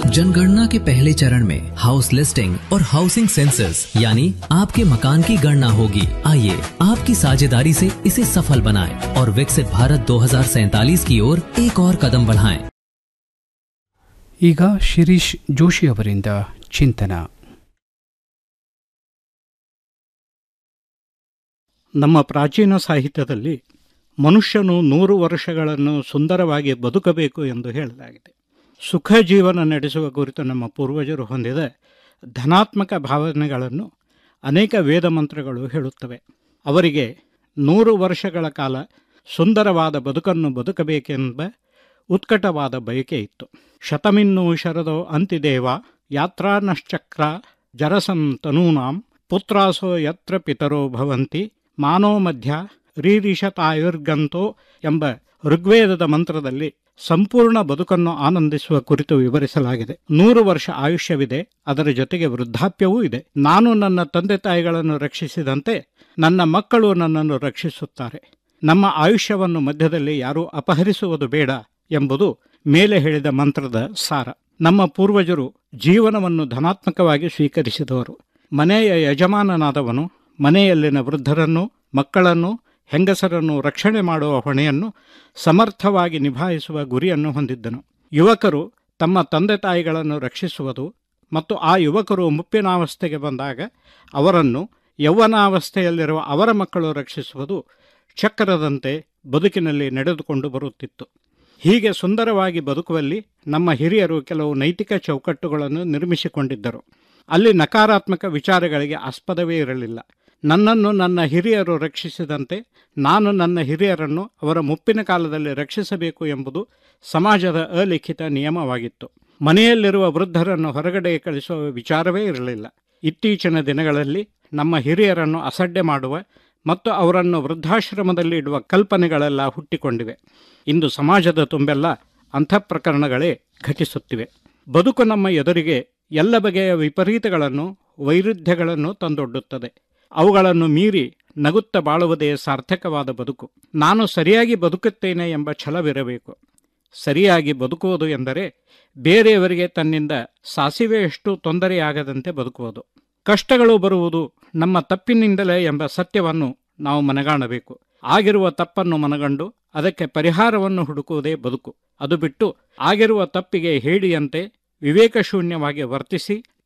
जनगणना के पहले चरण में हाउस लिस्टिंग और हाउसिंग सेंसस यानी आपके मकान की गणना होगी आइए आपकी साझेदारी से इसे सफल बनाएं और विकसित भारत 2047 की ओर एक और कदम बढ़ाएं। ಈಗ ಶಿರೀಶ್ ಜೋಶಿ ಅವರಿಂದ ಚಿಂತನ ನಮ್ಮ ಪ್ರಾಚೀನ ಸಾಹಿತ್ಯದಲ್ಲಿ ಮನುಷ್ಯನು ನೂರು ವರ್ಷಗಳನ್ನು ಸುಂದರವಾಗಿ ಬದುಕಬೇಕು ಎಂದು ಹೇಳಲಾಗಿದೆ ಸುಖ ಜೀವನ ನಡೆಸುವ ಕುರಿತು ನಮ್ಮ ಪೂರ್ವಜರು ಹೊಂದಿದ ಧನಾತ್ಮಕ ಭಾವನೆಗಳನ್ನು ಅನೇಕ ವೇದ ಮಂತ್ರಗಳು ಹೇಳುತ್ತವೆ ಅವರಿಗೆ ನೂರು ವರ್ಷಗಳ ಕಾಲ ಸುಂದರವಾದ ಬದುಕನ್ನು ಬದುಕಬೇಕೆಂಬ ಉತ್ಕಟವಾದ ಬಯಕೆ ಇತ್ತು ಶತಮಿನ್ನು ಶರದೋ ಅಂತಿದೇವ ಯಾತ್ರಾನಶ್ಚಕ್ರ ಜರಸಂ ತನೂನಾಂ ಪುತ್ರಾಸೋ ಯತ್ರ ಪಿತರೋ ಭವಂತಿ ಮಾನೋ ಮಧ್ಯ ರೀರಿಷತಾಯುರ್ಗಂತೋ ಎಂಬ ಋಗ್ವೇದದ ಮಂತ್ರದಲ್ಲಿ ಸಂಪೂರ್ಣ ಬದುಕನ್ನು ಆನಂದಿಸುವ ಕುರಿತು ವಿವರಿಸಲಾಗಿದೆ ನೂರು ವರ್ಷ ಆಯುಷ್ಯವಿದೆ ಅದರ ಜೊತೆಗೆ ವೃದ್ಧಾಪ್ಯವೂ ಇದೆ ನಾನು ನನ್ನ ತಂದೆ ತಾಯಿಗಳನ್ನು ರಕ್ಷಿಸಿದಂತೆ ನನ್ನ ಮಕ್ಕಳು ನನ್ನನ್ನು ರಕ್ಷಿಸುತ್ತಾರೆ ನಮ್ಮ ಆಯುಷ್ಯವನ್ನು ಮಧ್ಯದಲ್ಲಿ ಯಾರೂ ಅಪಹರಿಸುವುದು ಬೇಡ ಎಂಬುದು ಮೇಲೆ ಹೇಳಿದ ಮಂತ್ರದ ಸಾರ ನಮ್ಮ ಪೂರ್ವಜರು ಜೀವನವನ್ನು ಧನಾತ್ಮಕವಾಗಿ ಸ್ವೀಕರಿಸಿದವರು ಮನೆಯ ಯಜಮಾನನಾದವನು ಮನೆಯಲ್ಲಿನ ವೃದ್ಧರನ್ನು ಮಕ್ಕಳನ್ನು ಹೆಂಗಸರನ್ನು ರಕ್ಷಣೆ ಮಾಡುವ ಹೊಣೆಯನ್ನು ಸಮರ್ಥವಾಗಿ ನಿಭಾಯಿಸುವ ಗುರಿಯನ್ನು ಹೊಂದಿದ್ದನು ಯುವಕರು ತಮ್ಮ ತಂದೆ ತಾಯಿಗಳನ್ನು ರಕ್ಷಿಸುವುದು ಮತ್ತು ಆ ಯುವಕರು ಮುಪ್ಪಿನಾವಸ್ಥೆಗೆ ಬಂದಾಗ ಅವರನ್ನು ಯೌವನಾವಸ್ಥೆಯಲ್ಲಿರುವ ಅವರ ಮಕ್ಕಳು ರಕ್ಷಿಸುವುದು ಚಕ್ರದಂತೆ ಬದುಕಿನಲ್ಲಿ ನಡೆದುಕೊಂಡು ಬರುತ್ತಿತ್ತು ಹೀಗೆ ಸುಂದರವಾಗಿ ಬದುಕುವಲ್ಲಿ ನಮ್ಮ ಹಿರಿಯರು ಕೆಲವು ನೈತಿಕ ಚೌಕಟ್ಟುಗಳನ್ನು ನಿರ್ಮಿಸಿಕೊಂಡಿದ್ದರು ಅಲ್ಲಿ ನಕಾರಾತ್ಮಕ ವಿಚಾರಗಳಿಗೆ ಆಸ್ಪದವೇ ಇರಲಿಲ್ಲ ನನ್ನನ್ನು ನನ್ನ ಹಿರಿಯರು ರಕ್ಷಿಸಿದಂತೆ ನಾನು ನನ್ನ ಹಿರಿಯರನ್ನು ಅವರ ಮುಪ್ಪಿನ ಕಾಲದಲ್ಲಿ ರಕ್ಷಿಸಬೇಕು ಎಂಬುದು ಸಮಾಜದ ಅಲಿಖಿತ ನಿಯಮವಾಗಿತ್ತು ಮನೆಯಲ್ಲಿರುವ ವೃದ್ಧರನ್ನು ಹೊರಗಡೆ ಕಳಿಸುವ ವಿಚಾರವೇ ಇರಲಿಲ್ಲ ಇತ್ತೀಚಿನ ದಿನಗಳಲ್ಲಿ ನಮ್ಮ ಹಿರಿಯರನ್ನು ಅಸಡ್ಡೆ ಮಾಡುವ ಮತ್ತು ಅವರನ್ನು ವೃದ್ಧಾಶ್ರಮದಲ್ಲಿ ಇಡುವ ಕಲ್ಪನೆಗಳೆಲ್ಲ ಹುಟ್ಟಿಕೊಂಡಿವೆ ಇಂದು ಸಮಾಜದ ತುಂಬೆಲ್ಲ ಅಂಥ ಪ್ರಕರಣಗಳೇ ಘಟಿಸುತ್ತಿವೆ ಬದುಕು ನಮ್ಮ ಎದುರಿಗೆ ಎಲ್ಲ ಬಗೆಯ ವಿಪರೀತಗಳನ್ನು ವೈರುಧ್ಯಗಳನ್ನು ತಂದೊಡ್ಡುತ್ತದೆ ಅವುಗಳನ್ನು ಮೀರಿ ನಗುತ್ತ ಬಾಳುವುದೇ ಸಾರ್ಥಕವಾದ ಬದುಕು ನಾನು ಸರಿಯಾಗಿ ಬದುಕುತ್ತೇನೆ ಎಂಬ ಛಲವಿರಬೇಕು ಸರಿಯಾಗಿ ಬದುಕುವುದು ಎಂದರೆ ಬೇರೆಯವರಿಗೆ ತನ್ನಿಂದ ಸಾಸಿವೆಯಷ್ಟು ತೊಂದರೆಯಾಗದಂತೆ ಬದುಕುವುದು ಕಷ್ಟಗಳು ಬರುವುದು ನಮ್ಮ ತಪ್ಪಿನಿಂದಲೇ ಎಂಬ ಸತ್ಯವನ್ನು ನಾವು ಮನಗಾಣಬೇಕು ಆಗಿರುವ ತಪ್ಪನ್ನು ಮನಗಂಡು ಅದಕ್ಕೆ ಪರಿಹಾರವನ್ನು ಹುಡುಕುವುದೇ ಬದುಕು ಅದು ಬಿಟ್ಟು ಆಗಿರುವ ತಪ್ಪಿಗೆ ಹೇಳಿಯಂತೆ ವಿವೇಕಶೂನ್ಯವಾಗಿ ವರ್ತಿಸಿ